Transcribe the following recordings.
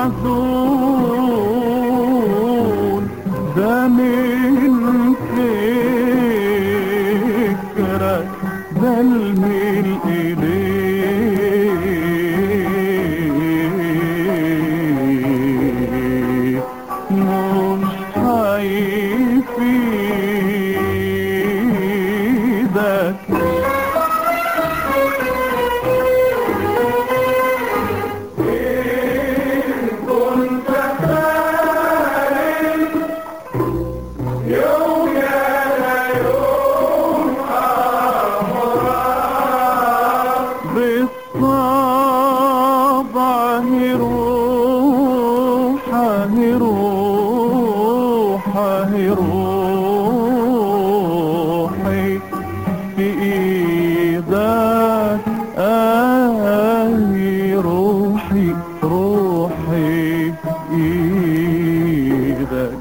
محزون ده من فكرك ده الميل إليك مش هيفيدك بالطبع هروحة هروحة هروحي في ايدك اهي روحي روحي في ايدك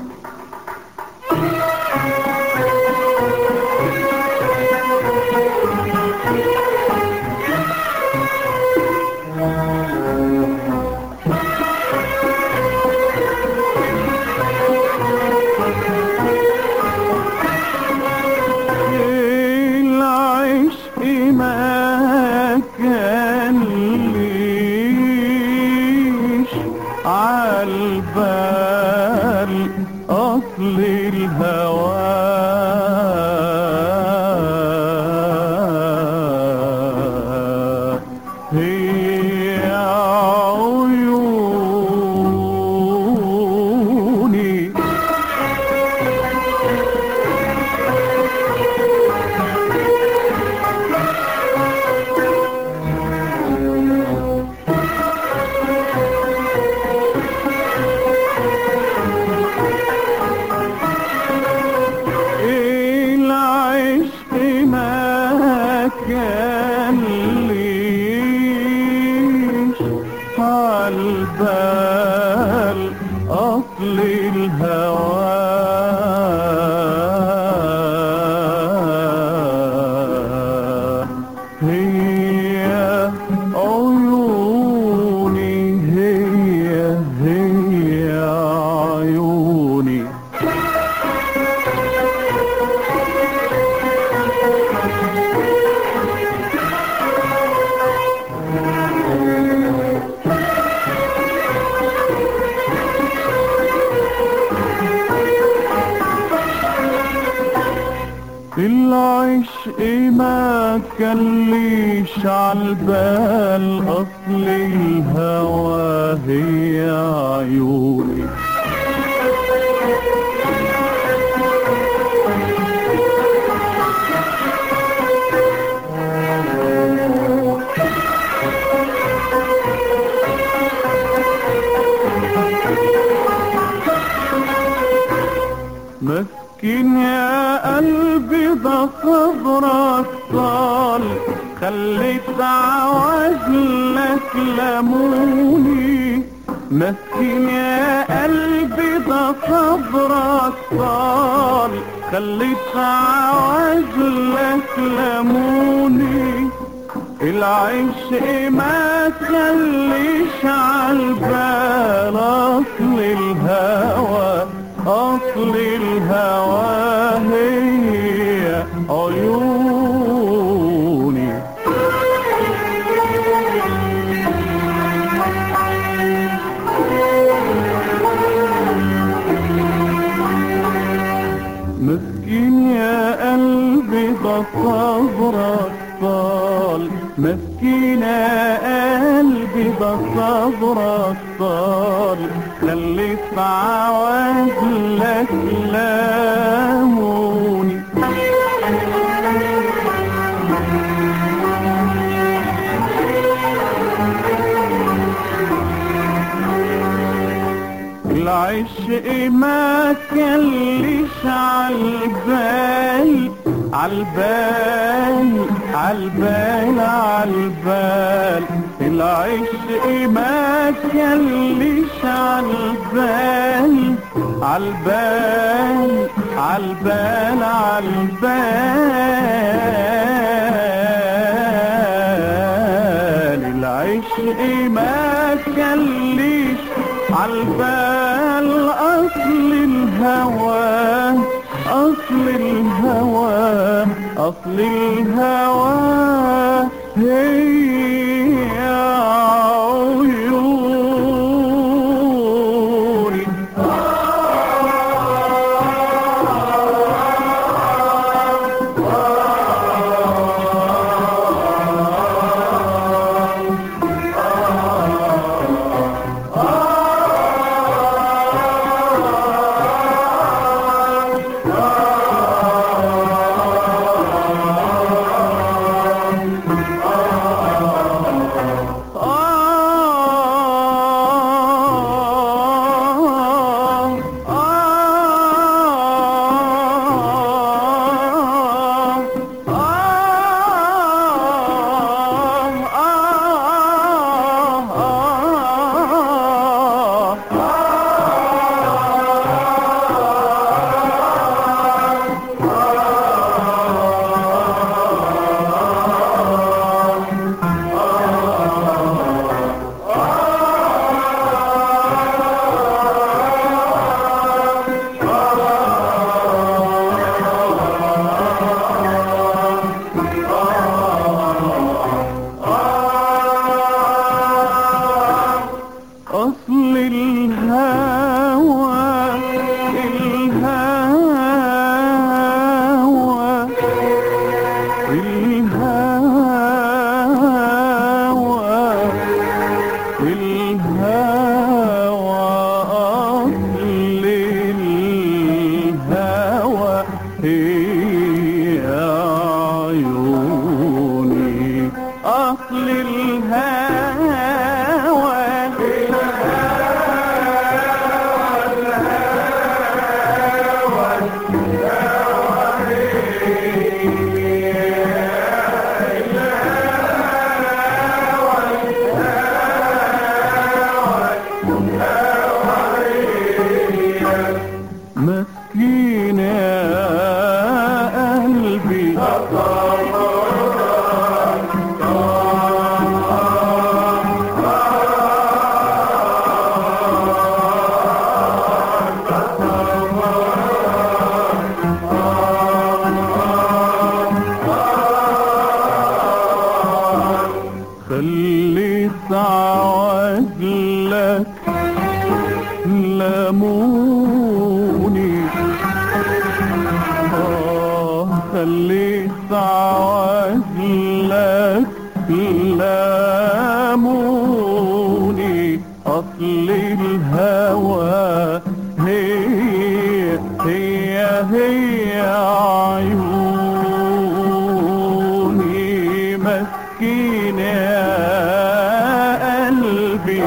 العشق ما كان ليش عالبال أصل الهوى هي عيوني العشق ما كان ليش عالبال أصل الهوى هي عيوني هي هي عيوني العشق ما كان ليش عالبال أصل الهوى هي عيوني مسكين يا قلبي ده صبرك طال خليت عوزلك لموني مسكين يا قلبي ده صبرك طال خليت عوزلك لموني العشق ما تخليش عالبال اصل الهوى اصل الهوى هي عيوني مسكين يا قلبي ده صبرك طال مسكين يا قلبي ده صبرك طال خليت عوازلك لاموني العشق ما كلش عالبال عالبال عالبال عالبال العشق ما كلش عالبال عالبال عالبال عالبال العشق ما كلش عالبال أصل الهوى أصل الهوى أصل الهوى هي عيوني أصل الهوى الهوى الهوى الهوى أصل الهوى هي عيوني أصل الهوى مسكين يا قلبي خلي سعد لك لموني آه خلي سعد لك لموني أصل الهوى هي هي هي عيوني مسكين يا قلبي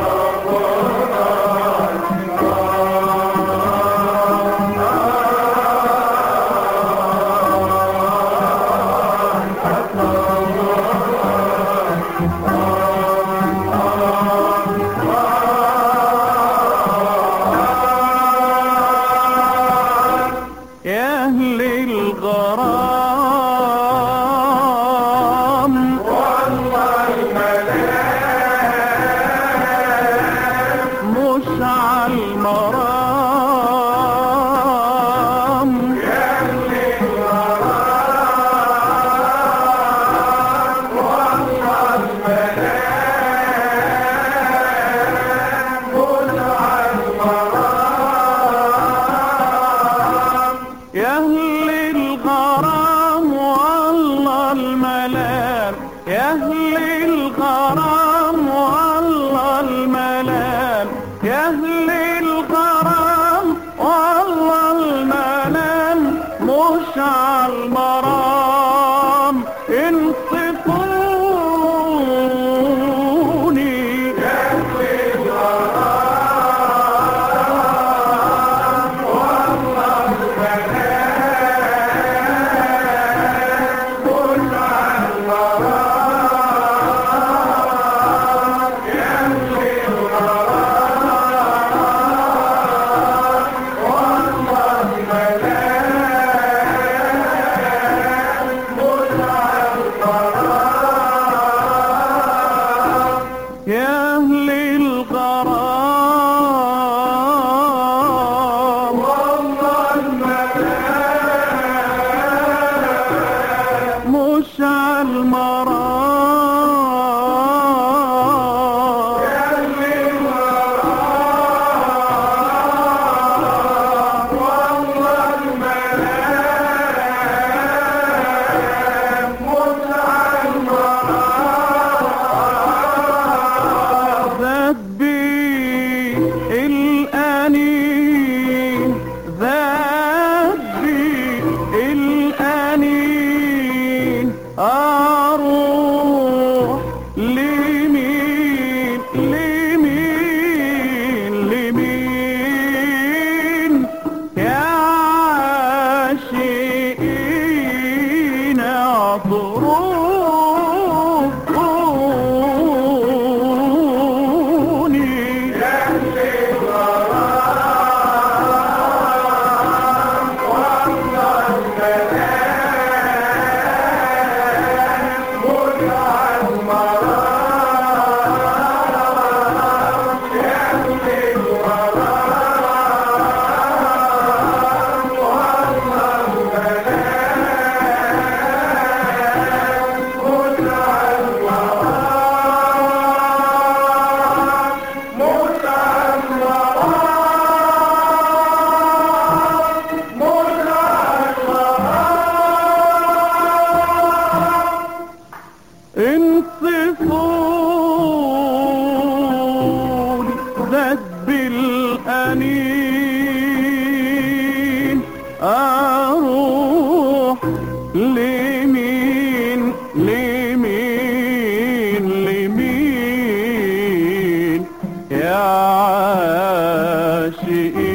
يا أهل الغرام مش عالمرام يا أهل الغرام والله الملام يا أهل الغرام والله الملام يا أهل الغرام والله الملام مش عالمرام انصفوني انصفوني ذات بالأنين أروح لمين لمين لمين يا عاشقين